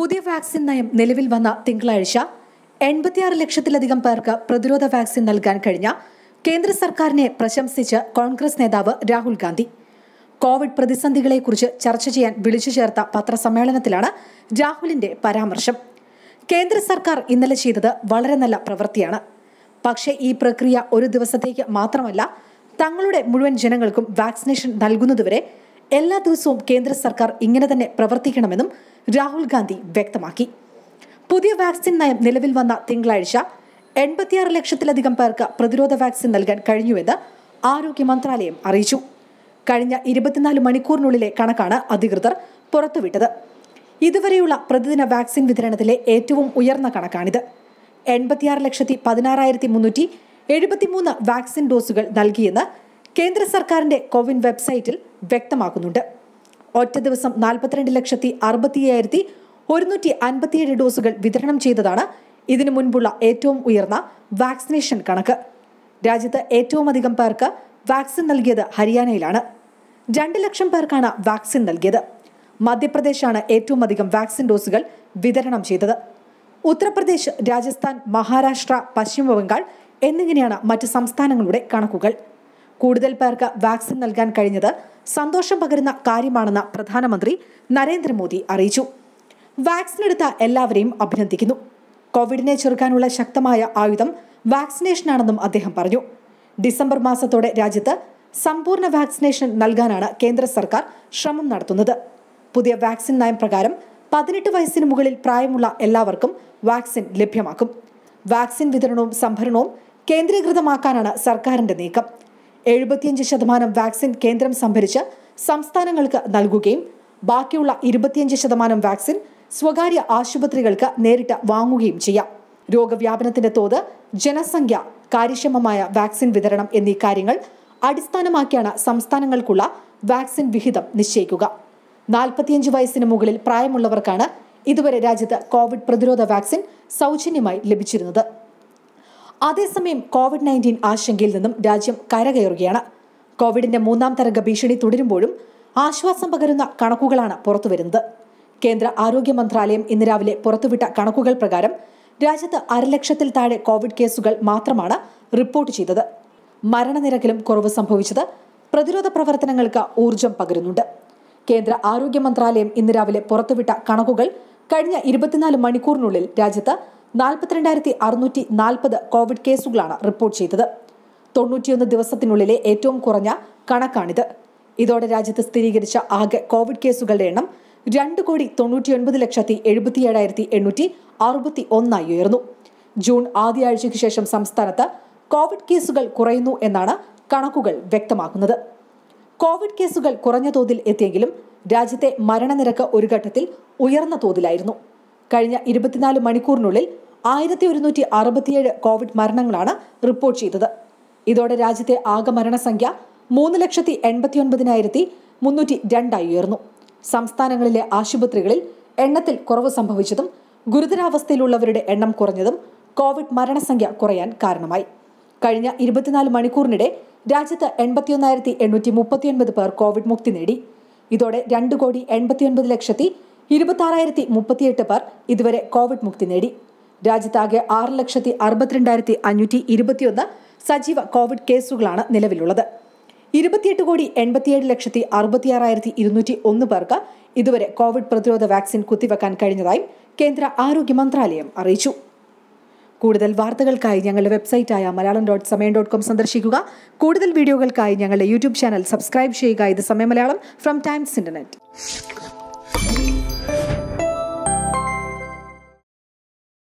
പുതിയ വാക്സിൻ നയം നിലവിൽ വന്ന തിങ്കളാഴ്ച എൺപത്തിയാറ് ലക്ഷത്തിലധികം പേർക്ക് പ്രതിരോധ വാക്സിൻ നൽകാൻ കഴിഞ്ഞ കേന്ദ്ര സർക്കാരിനെ പ്രശംസിച്ച് കോൺഗ്രസ് നേതാവ് രാഹുൽ ഗാന്ധി കോവിഡ് പ്രതിസന്ധികളെക്കുറിച്ച് ചർച്ച ചെയ്യാൻ വിളിച്ചു ചേർത്ത പത്രസമ്മേളനത്തിലാണ് രാഹുലിന്റെ പരാമർശം കേന്ദ്ര സർക്കാർ ഇന്നലെ ചെയ്തത് വളരെ നല്ല പ്രവൃത്തിയാണ് പക്ഷേ ഈ പ്രക്രിയ ഒരു ദിവസത്തേക്ക് മാത്രമല്ല തങ്ങളുടെ മുഴുവൻ ജനങ്ങൾക്കും വാക്സിനേഷൻ നൽകുന്നതുവരെ എല്ലാ ദിവസവും കേന്ദ്ര സർക്കാർ ഇങ്ങനെ തന്നെ പ്രവർത്തിക്കണമെന്നും രാഹുൽ ഗാന്ധി വ്യക്തമാക്കി പുതിയ വാക്സിൻ നയം നിലവിൽ വന്ന തിങ്കളാഴ്ച എൺപത്തിയാറ് ലക്ഷത്തിലധികം പേർക്ക് പ്രതിരോധ വാക്സിൻ നൽകാൻ കഴിഞ്ഞുവെന്ന് ആരോഗ്യ മന്ത്രാലയം അറിയിച്ചു കഴിഞ്ഞ ഇരുപത്തിനാല് മണിക്കൂറിനുള്ളിലെ കണക്കാണ് അധികൃതർ പുറത്തുവിട്ടത് ഇതുവരെയുള്ള പ്രതിദിന വാക്സിൻ വിതരണത്തിലെ ഏറ്റവും ഉയർന്ന കണക്കാണിത് എൺപത്തിയാറ് ലക്ഷത്തി പതിനാറായിരത്തി മുന്നൂറ്റി എഴുപത്തിമൂന്ന് വാക്സിൻ ഡോസുകൾ നൽകിയെന്ന് കേന്ദ്ര സർക്കാരിന്റെ കോവിൻ വെബ്സൈറ്റിൽ വ്യക്തമാക്കുന്നുണ്ട് ഒറ്റ ദിവസം നാൽപ്പത്തിരണ്ട് ലക്ഷത്തി അറുപത്തിയ്യായിരത്തി ഒരുന്നൂറ്റി അൻപത്തിയേഴ് ഡോസുകൾ വിതരണം ചെയ്തതാണ് ഇതിനു മുൻപുള്ള ഏറ്റവും ഉയർന്ന വാക്സിനേഷൻ കണക്ക് രാജ്യത്ത് ഏറ്റവും അധികം പേർക്ക് വാക്സിൻ നൽകിയത് ഹരിയാനയിലാണ് രണ്ട് ലക്ഷം പേർക്കാണ് വാക്സിൻ നൽകിയത് മധ്യപ്രദേശാണ് ഏറ്റവും അധികം വാക്സിൻ ഡോസുകൾ വിതരണം ചെയ്തത് ഉത്തർപ്രദേശ് രാജസ്ഥാൻ മഹാരാഷ്ട്ര പശ്ചിമ ബംഗാൾ എന്നിങ്ങനെയാണ് മറ്റ് സംസ്ഥാനങ്ങളുടെ കണക്കുകൾ കൂടുതൽ പേർക്ക് വാക്സിൻ നൽകാൻ കഴിഞ്ഞത് സന്തോഷം പകരുന്ന കാര്യമാണെന്ന് പ്രധാനമന്ത്രി നരേന്ദ്രമോദി അറിയിച്ചു വാക്സിൻ എടുത്ത എല്ലാവരെയും അഭിനന്ദിക്കുന്നു കോവിഡിനെ ചെറുക്കാനുള്ള ശക്തമായ ആയുധം വാക്സിനേഷനാണെന്നും അദ്ദേഹം പറഞ്ഞു ഡിസംബർ മാസത്തോടെ രാജ്യത്ത് സമ്പൂർണ്ണ വാക്സിനേഷൻ നൽകാനാണ് കേന്ദ്ര സർക്കാർ ശ്രമം നടത്തുന്നത് പുതിയ വാക്സിൻ നയം പ്രകാരം പതിനെട്ട് വയസ്സിന് മുകളിൽ പ്രായമുള്ള എല്ലാവർക്കും വാക്സിൻ ലഭ്യമാക്കും വാക്സിൻ വിതരണവും സംഭരണവും കേന്ദ്രീകൃതമാക്കാനാണ് സർക്കാരിന്റെ നീക്കം എഴുപത്തിയഞ്ച് ശതമാനം വാക്സിൻ കേന്ദ്രം സംഭരിച്ച് സംസ്ഥാനങ്ങൾക്ക് നൽകുകയും ബാക്കിയുള്ള ഇരുപത്തിയഞ്ച് ശതമാനം വാക്സിൻ സ്വകാര്യ ആശുപത്രികൾക്ക് നേരിട്ട് വാങ്ങുകയും ചെയ്യാം രോഗവ്യാപനത്തിന്റെ തോത് ജനസംഖ്യ കാര്യക്ഷമമായ വാക്സിൻ വിതരണം എന്നീ കാര്യങ്ങൾ അടിസ്ഥാനമാക്കിയാണ് സംസ്ഥാനങ്ങൾക്കുള്ള വാക്സിൻ വിഹിതം നിശ്ചയിക്കുക നാൽപ്പത്തിയഞ്ച് വയസ്സിന് മുകളിൽ പ്രായമുള്ളവർക്കാണ് ഇതുവരെ രാജ്യത്ത് കോവിഡ് പ്രതിരോധ വാക്സിൻ സൗജന്യമായി ലഭിച്ചിരുന്നത് അതേസമയം കോവിഡ് നയൻറ്റീൻ ആശങ്കയിൽ നിന്നും രാജ്യം കരകയറുകയാണ് കോവിഡിന്റെ മൂന്നാം തരംഗ ഭീഷണി തുടരുമ്പോഴും ആശ്വാസം പകരുന്ന കണക്കുകളാണ് പുറത്തുവരുന്നത് കേന്ദ്ര ആരോഗ്യ മന്ത്രാലയം ഇന്ന് രാവിലെ പുറത്തുവിട്ട കണക്കുകൾ പ്രകാരം രാജ്യത്ത് അരലക്ഷത്തിൽ താഴെ കോവിഡ് കേസുകൾ മാത്രമാണ് റിപ്പോർട്ട് ചെയ്തത് മരണനിരക്കിലും കുറവ് സംഭവിച്ചത് പ്രതിരോധ പ്രവർത്തനങ്ങൾക്ക് ഊർജം പകരുന്നുണ്ട് കേന്ദ്ര ആരോഗ്യ മന്ത്രാലയം ഇന്ന് രാവിലെ പുറത്തുവിട്ട കണക്കുകൾ കഴിഞ്ഞ ഇരുപത്തിനാല് മണിക്കൂറിനുള്ളിൽ രാജ്യത്ത് നാൽപ്പത്തിരണ്ടായിരത്തി അറുന്നൂറ്റി നാൽപ്പത് കോവിഡ് കേസുകളാണ് റിപ്പോർട്ട് ചെയ്തത് തൊണ്ണൂറ്റിയൊന്ന് ദിവസത്തിനുള്ളിലെ ഏറ്റവും കുറഞ്ഞ കണക്കാണിത് ഇതോടെ രാജ്യത്ത് സ്ഥിരീകരിച്ച ആകെ കോവിഡ് കേസുകളുടെ എണ്ണം രണ്ട് കോടി തൊണ്ണൂറ്റിയൊൻപത് ലക്ഷത്തി എഴുപത്തിയേഴായിരത്തി എണ്ണൂറ്റി അറുപത്തി ഒന്നായി ഉയർന്നു ജൂൺ ആദ്യ ആഴ്ചയ്ക്ക് ശേഷം സംസ്ഥാനത്ത് കോവിഡ് കേസുകൾ കുറയുന്നു എന്നാണ് കണക്കുകൾ വ്യക്തമാക്കുന്നത് കോവിഡ് കേസുകൾ കുറഞ്ഞ തോതിൽ എത്തിയെങ്കിലും രാജ്യത്തെ മരണനിരക്ക് ഒരു ഘട്ടത്തിൽ ഉയർന്ന തോതിലായിരുന്നു കഴിഞ്ഞ ഇരുപത്തിനാല് മണിക്കൂറിനുള്ളിൽ ആയിരത്തി ഒരുന്നൂറ്റി അറുപത്തിയേഴ് കോവിഡ് മരണങ്ങളാണ് റിപ്പോർട്ട് ചെയ്തത് ഇതോടെ രാജ്യത്തെ ആകെ മരണസംഖ്യ മൂന്ന് ലക്ഷത്തി എൺപത്തിയൊൻപതിനായിരത്തി മുന്നൂറ്റി രണ്ടായി ഉയർന്നു സംസ്ഥാനങ്ങളിലെ ആശുപത്രികളിൽ എണ്ണത്തിൽ കുറവ് സംഭവിച്ചതും ഗുരുതരാവസ്ഥയിലുള്ളവരുടെ എണ്ണം കുറഞ്ഞതും കോവിഡ് മരണസംഖ്യ കുറയാൻ കാരണമായി കഴിഞ്ഞ ഇരുപത്തിനാല് മണിക്കൂറിനിടെ രാജ്യത്ത് എൺപത്തിയൊന്നായിരത്തി എണ്ണൂറ്റി മുപ്പത്തിയൊൻപത് പേർ കോവിഡ് മുക്തി നേടി ഇതോടെ രണ്ട് കോടി എൺപത്തിയൊൻപത് ലക്ഷത്തി ഇരുപത്തി ആറായിരത്തി മുപ്പത്തിയെട്ട് പേർ ഇതുവരെ കോവിഡ് മുക്തി നേടി രാജ്യത്താകെ ആറ് ലക്ഷത്തി അറുപത്തിരണ്ടായിരത്തി അഞ്ഞൂറ്റി ഇരുപത്തിയൊന്ന് സജീവ കോവിഡ് കേസുകളാണ് നിലവിലുള്ളത് ഇരുപത്തിയെട്ട് കോടി എൺപത്തിയേഴ് ലക്ഷത്തി അറുപത്തിയാറായിരത്തി ഇരുന്നൂറ്റി ഒന്ന് പേർക്ക് ഇതുവരെ കോവിഡ് പ്രതിരോധ വാക്സിൻ കുത്തിവെക്കാൻ കഴിഞ്ഞതായും കേന്ദ്ര ആരോഗ്യ മന്ത്രാലയം അറിയിച്ചു കൂടുതൽ വാർത്തകൾക്കായി ഞങ്ങളുടെ വെബ്സൈറ്റായ Malayalam dot Samayam dot com സന്ദർശിക്കുക കൂടുതൽ വീഡിയോകൾക്കായി ഞങ്ങളുടെ യൂട്യൂബ് ചാനൽ സബ്സ്ക്രൈബ് ചെയ്യുക ഇത് സമയം മലയാളം ഫ്രം ടൈംസ് ഇന്റർനെറ്റ്